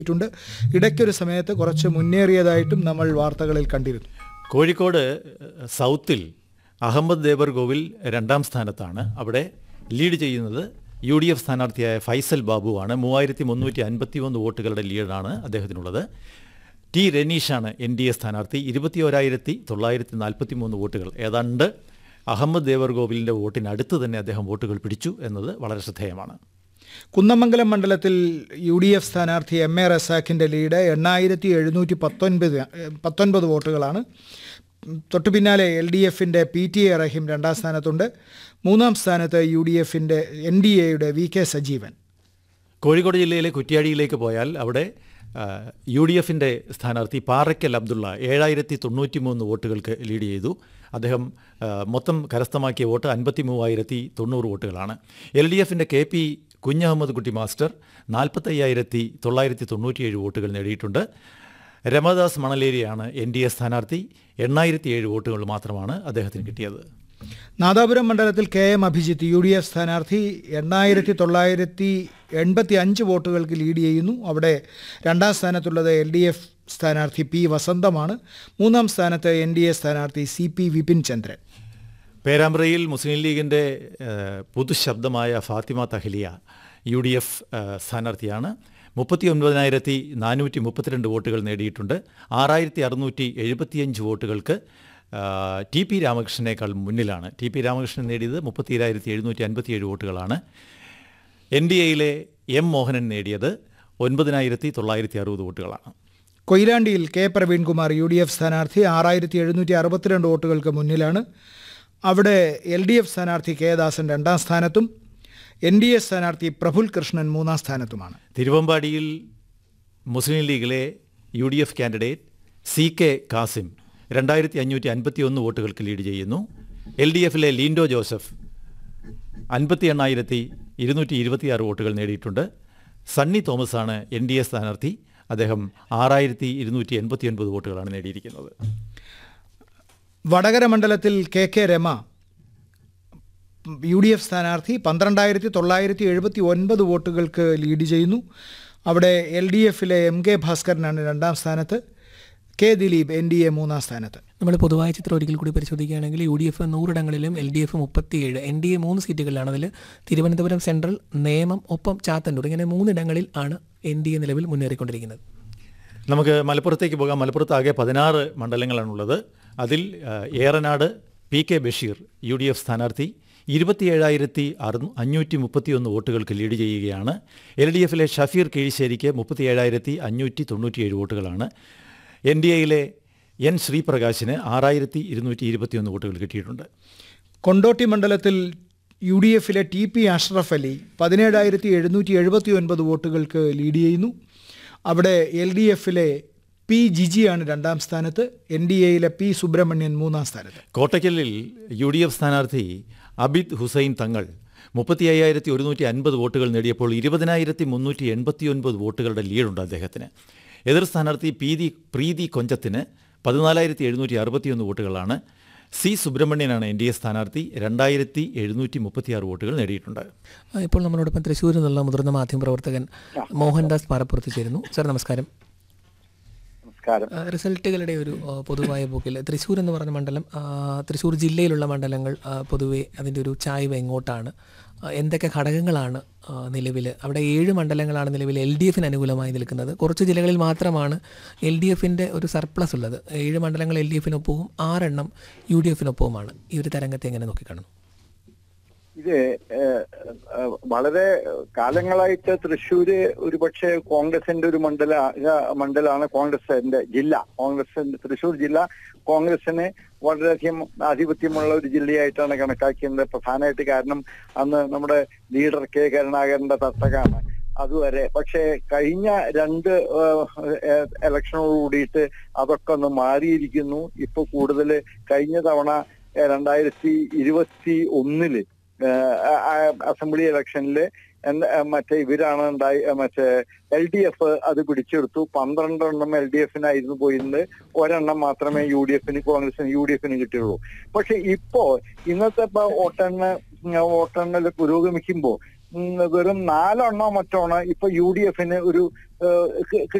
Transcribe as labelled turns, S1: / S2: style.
S1: ിട്ടുണ്ട് ഇടയ്ക്കൊരു സമയത്ത് കുറച്ച് മുന്നേറിയതായിട്ടും നമ്മൾ വാർത്തകളിൽ കണ്ടിരുന്നു
S2: കോഴിക്കോട് ഏഹ്, സൗത്തിൽ അഹമ്മദ് ദേബർഗോവിൽ രണ്ടാം സ്ഥാനത്താണ് അവിടെ ലീഡ് ചെയ്യുന്നത് യു ഡി എഫ് സ്ഥാനാർത്ഥിയായ ഫൈസൽ ബാബുവാണ് മൂവായിരത്തി മുന്നൂറ്റി അൻപത്തി ഒന്ന് വോട്ടുകളുടെ ലീഡാണ് അദ്ദേഹത്തിനുള്ളത് ടി രനീഷാണ് എൻ ഡി എ സ്ഥാനാർത്ഥി ഇരുപത്തി ഒരായിരത്തി തൊള്ളായിരത്തി നാൽപ്പത്തി മൂന്ന് വോട്ടുകൾ ഏതാണ്ട് അഹമ്മദ് ദേവർഗോവിലിൻ്റെ വോട്ടിനടുത്ത് തന്നെ അദ്ദേഹം വോട്ടുകൾ പിടിച്ചു എന്നത് വളരെ ശ്രദ്ധേയമാണ്
S1: കുന്നമംഗലം മണ്ഡലത്തിൽ യു ഡി എഫ് സ്ഥാനാർത്ഥി എം എ റസാഖിൻ്റെ ലീഡ് എണ്ണായിരത്തി എഴുന്നൂറ്റി പത്തൊൻപത് പത്തൊൻപത് വോട്ടുകളാണ് തൊട്ടു പിന്നാലെ എൽ ഡി എഫിൻ്റെ പി ടി എ റഹീം രണ്ടാം സ്ഥാനത്തുണ്ട് മൂന്നാം സ്ഥാനത്ത് യു ഡി എഫിൻ്റെ എൻ ഡി എയുടെ വി കെ സജീവൻ
S2: കോഴിക്കോട് ജില്ലയിലെ കുറ്റ്യാടിയിലേക്ക് പോയാൽ അവിടെ ആ, യു ഡി എഫിൻ്റെ സ്ഥാനാർത്ഥി പാറയ്ക്കൽ അബ്ദുള്ള ഏഴായിരത്തി തൊണ്ണൂറ്റി മൂന്ന് വോട്ടുകൾക്ക് ലീഡ് ചെയ്തു അദ്ദേഹം ആ, മൊത്തം കരസ്ഥമാക്കിയ വോട്ട് അൻപത്തി മൂവായിരത്തി തൊണ്ണൂറ് വോട്ടുകളാണ് എൽ ഡി എഫിൻ്റെ K P Kunhahammad Kutty master നാൽപ്പത്തയ്യായിരത്തി തൊള്ളായിരത്തി തൊണ്ണൂറ്റിയേഴ് വോട്ടുകൾ നേടിയിട്ടുണ്ട് രമദാസ് മണലേരിയാണ് എൻ ഡി എ സ്ഥാനാർത്ഥി എണ്ണായിരത്തി ഏഴ് വോട്ടുകൾ മാത്രമാണ് അദ്ദേഹത്തിന് കിട്ടിയത്
S1: നാദാപുരം മണ്ഡലത്തിൽ K M Abhijith U D F സ്ഥാനാർത്ഥി എണ്ണായിരത്തി തൊള്ളായിരത്തി എൺപത്തി അഞ്ച് വോട്ടുകൾക്ക് ലീഡ് ചെയ്യുന്നു അവിടെ രണ്ടാം സ്ഥാനത്തുള്ളത് എൽ ഡി എഫ് സ്ഥാനാർത്ഥി പി വസന്തമാണ് മൂന്നാം സ്ഥാനത്ത് എൻ ഡി എ സ്ഥാനാർത്ഥി സി പി വിപിൻ ചന്ദ്രൻ
S2: പേരാമ്പ്രയിൽ മുസ്ലിം ലീഗിൻ്റെ ഏഹ്, പുതുശബ്ദമായ Fathima Thahliya U D F ഏഹ്, സ്ഥാനാർത്ഥിയാണ് മുപ്പത്തി ഒൻപതിനായിരത്തി നാനൂറ്റി മുപ്പത്തിരണ്ട് വോട്ടുകൾ നേടിയിട്ടുണ്ട് ആറായിരത്തി അറുന്നൂറ്റി എഴുപത്തിയഞ്ച് വോട്ടുകൾക്ക് ആഹ്, ടി പി രാമകൃഷ്ണനേക്കാൾ മുന്നിലാണ് ടി പി രാമകൃഷ്ണൻ നേടിയത് മുപ്പത്തിരായിരത്തി എഴുന്നൂറ്റി അൻപത്തിയേഴ് വോട്ടുകളാണ് എൻ ഡി എയിലെ എം മോഹനൻ നേടിയത് ഒൻപതിനായിരത്തി തൊള്ളായിരത്തി അറുപത് വോട്ടുകളാണ്
S1: കൊയിലാണ്ടിയിൽ കെ പ്രവീൺകുമാർ യു ഡി എഫ് സ്ഥാനാർത്ഥി ആറായിരത്തി എഴുന്നൂറ്റി അറുപത്തിരണ്ട് വോട്ടുകൾക്ക് മുന്നിലാണ് അവിടെ എൽ ഡി എഫ് സ്ഥാനാർത്ഥി കെ ദാസൻ രണ്ടാം സ്ഥാനത്തും എൻ ഡി എ സ്ഥാനാർത്ഥി പ്രഫുൽ കൃഷ്ണൻ മൂന്നാം സ്ഥാനത്തുമാണ്
S2: തിരുവമ്പാടിയിൽ മുസ്ലിം ലീഗിലെ U D F candidate C K Kasim രണ്ടായിരത്തി അഞ്ഞൂറ്റി അൻപത്തി ഒന്ന് വോട്ടുകൾക്ക് ലീഡ് ചെയ്യുന്നു എൽ ഡി എഫിലെ ലീൻഡോ ജോസഫ് അൻപത്തി എണ്ണായിരത്തി ഇരുന്നൂറ്റി ഇരുപത്തിയാറ് വോട്ടുകൾ നേടിയിട്ടുണ്ട് സണ്ണി തോമസാണ് എൻ ഡി എ സ്ഥാനാർത്ഥി അദ്ദേഹം ആറായിരത്തി ഇരുന്നൂറ്റി എൺപത്തി ഒൻപത് വോട്ടുകളാണ് നേടിയിരിക്കുന്നത്
S1: വടകര മണ്ഡലത്തിൽ K K Rema U D F സ്ഥാനാർത്ഥി പന്ത്രണ്ടായിരത്തി തൊള്ളായിരത്തി എഴുപത്തി ഒൻപത് വോട്ടുകൾക്ക് ലീഡ് ചെയ്യുന്നു അവിടെ എൽ ഡി എഫിലെ എം കെ ഭാസ്കരനാണ് രണ്ടാം സ്ഥാനത്ത് K Dileep N D A മൂന്നാം സ്ഥാനത്ത്
S3: നമ്മൾ പൊതുവായ ചിത്രം ഒരിക്കൽ കൂടി പരിശോധിക്കുകയാണെങ്കിൽ യു ഡി എഫ് നൂറിടങ്ങളിലും എൽ ഡി എഫ് മുപ്പത്തിയേഴ് എൻ ഡി എ മൂന്ന് സീറ്റുകളിലാണ് അതിൽ തിരുവനന്തപുരം സെൻട്രൽ നേമം ഒപ്പം ചാത്തന്നൂർ ഇങ്ങനെ മൂന്നിടങ്ങളിൽ ആണ് എൻ ഡി എ നിലവിൽ മുന്നേറിക്കൊണ്ടിരിക്കുന്നത്
S2: നമുക്ക് മലപ്പുറത്തേക്ക് പോകാം മലപ്പുറത്ത് ആകെ പതിനാറ് മണ്ഡലങ്ങളാണുള്ളത് അതിൽ ആ, Eranad P K Basheer U D F സ്ഥാനാർത്ഥി ഇരുപത്തിയേഴായിരത്തി അറു അഞ്ഞൂറ്റി മുപ്പത്തിയൊന്ന് വോട്ടുകൾക്ക് ലീഡ് ചെയ്യുകയാണ് എൽ ഡി എഫിലെ ഷഫീർ കീഴിശ്ശേരിക്ക് മുപ്പത്തിയേഴായിരത്തി അഞ്ഞൂറ്റി തൊണ്ണൂറ്റിയേഴ് വോട്ടുകളാണ് എൻ ഡി എയിലെ എൻ ശ്രീപ്രകാശിന് ആറായിരത്തി ഇരുന്നൂറ്റി ഇരുപത്തിയൊന്ന് വോട്ടുകൾ കിട്ടിയിട്ടുണ്ട്
S1: കൊണ്ടോട്ടി മണ്ഡലത്തിൽ യു ഡി എഫിലെ ടി പി അഷ്റഫ് അലി പതിനേഴായിരത്തി എഴുന്നൂറ്റി എഴുപത്തി ഒൻപത് വോട്ടുകൾക്ക് ലീഡ് ചെയ്യുന്നു അവിടെ എൽ ഡി എഫിലെ പി ജിജിയാണ് രണ്ടാം സ്ഥാനത്ത് എൻ ഡി എയിലെ പി സുബ്രഹ്മണ്യൻ മൂന്നാം സ്ഥാനത്ത്
S2: കോട്ടയ്ക്കലിൽ യു ഡി എഫ് സ്ഥാനാർത്ഥി അബിദ് ഹുസൈൻ തങ്ങൾ മുപ്പത്തി അയ്യായിരത്തി ഒരുന്നൂറ്റി അൻപത് വോട്ടുകൾ നേടിയപ്പോൾ ഇരുപതിനായിരത്തി മുന്നൂറ്റി എൺപത്തി ഒൻപത് വോട്ടുകളുടെ ലീഡുണ്ട് അദ്ദേഹത്തിന് എതിർ സ്ഥാനാർത്ഥി പീതി പ്രീതി കൊഞ്ചത്തിന് പതിനാലായിരത്തി എഴുന്നൂറ്റി അറുപത്തിയൊന്ന് വോട്ടുകളാണ് സി സുബ്രഹ്മണ്യനാണ് എൻ ഡി എ സ്ഥാനാർത്ഥി രണ്ടായിരത്തി എഴുന്നൂറ്റി മുപ്പത്തിയാറ് വോട്ടുകൾ നേടിയിട്ടുണ്ട്
S3: ആ, ഇപ്പോൾ നമ്മളോടൊപ്പം തൃശ്ശൂരിൽ നിന്നുള്ള മുതിർന്ന മാധ്യമപ്രവർത്തകൻ മോഹൻദാസ് പാറപ്പുറത്ത് ചേരുന്നു സാർ നമസ്കാരം
S4: നമസ്കാരം
S3: ആ, റിസൾട്ടുകളുടെ ഒരു ആ, പൊതുവായ പോക്കിൽ തൃശ്ശൂർ എന്ന് പറഞ്ഞ മണ്ഡലം ആ, തൃശ്ശൂർ ജില്ലയിലുള്ള മണ്ഡലങ്ങൾ ആ, പൊതുവെ അതിൻ്റെ ഒരു ചായ്വ് എങ്ങോട്ടാണ് ആ, എന്തൊക്കെ ഘടകങ്ങളാണ് നിലവിൽ അവിടെ ഏഴ് മണ്ഡലങ്ങളാണ് നിലവിൽ എൽ ഡി എഫിന് അനുകൂലമായി നിൽക്കുന്നത് കുറച്ച് ജില്ലകളിൽ മാത്രമാണ് എൽ ഡി എഫിൻ്റെ ഒരു സർപ്ലസ് ഉള്ളത് ഏഴ് മണ്ഡലങ്ങൾ എൽ ഡി എഫിനൊപ്പവും ആറെണ്ണം യു ഡി എഫിനൊപ്പവുമാണ് ഈ ഒരു തരംഗത്തെ എങ്ങനെ നോക്കിക്കാണുന്നു
S4: ഇത് ഏഹ്, ഏഹ്, വളരെ കാലങ്ങളായിട്ട് തൃശ്ശൂര് ഒരുപക്ഷെ കോൺഗ്രസിന്റെ ഒരു മണ്ഡല ആ, മണ്ഡലമാണ് കോൺഗ്രസിന്റെ ജില്ല കോൺഗ്രസിന്റെ തൃശ്ശൂർ ജില്ല കോൺഗ്രസിന് വളരെയധികം ആധിപത്യമുള്ള ഒരു ജില്ലയായിട്ടാണ് കണക്കാക്കിയത് പ്രധാനമായിട്ട് കാരണം അന്ന് നമ്മുടെ ലീഡർ കെ കരുണാകരന്റെ തട്ടകാണ് അതുവരെ പക്ഷേ കഴിഞ്ഞ രണ്ട് ഇലക്ഷനോട് കൂടിയിട്ട് അതൊക്കെ ഒന്ന് മാറിയിരിക്കുന്നു ഇപ്പൊ കൂടുതൽ കഴിഞ്ഞ തവണ ഏഹ്, രണ്ടായിരത്തി ഇരുപത്തി ഒന്നില് ഏഹ്, ആ- ആ അസംബ്ലി ഇലക്ഷനില് എന്ത- ഏഹ് മറ്റേ ഇവരാണ് ഉണ്ടായി ഏഹ് മറ്റേ എൽ ഡി എഫ് അത് പിടിച്ചെടുത്തു പന്ത്രണ്ടെണ്ണം എൽ ഡി എഫിനായിരുന്നു പോയിരുന്നത് ഒരെണ്ണം മാത്രമേ യു ഡി എഫിന് കോൺഗ്രസിന് യു ഡി എഫിന് കിട്ടിയുള്ളൂ പക്ഷെ ഇപ്പോ ഇന്നത്തെ ഇപ്പൊ വോട്ടെണ്ണ വോട്ടെണ്ണൽ പുരോഗമിക്കുമ്പോ ഉം, വെറും നാലെണ്ണോ മറ്റോണ് ഇപ്പൊ യു ഡി എഫിന് ഒരു ഏഹ്, കി-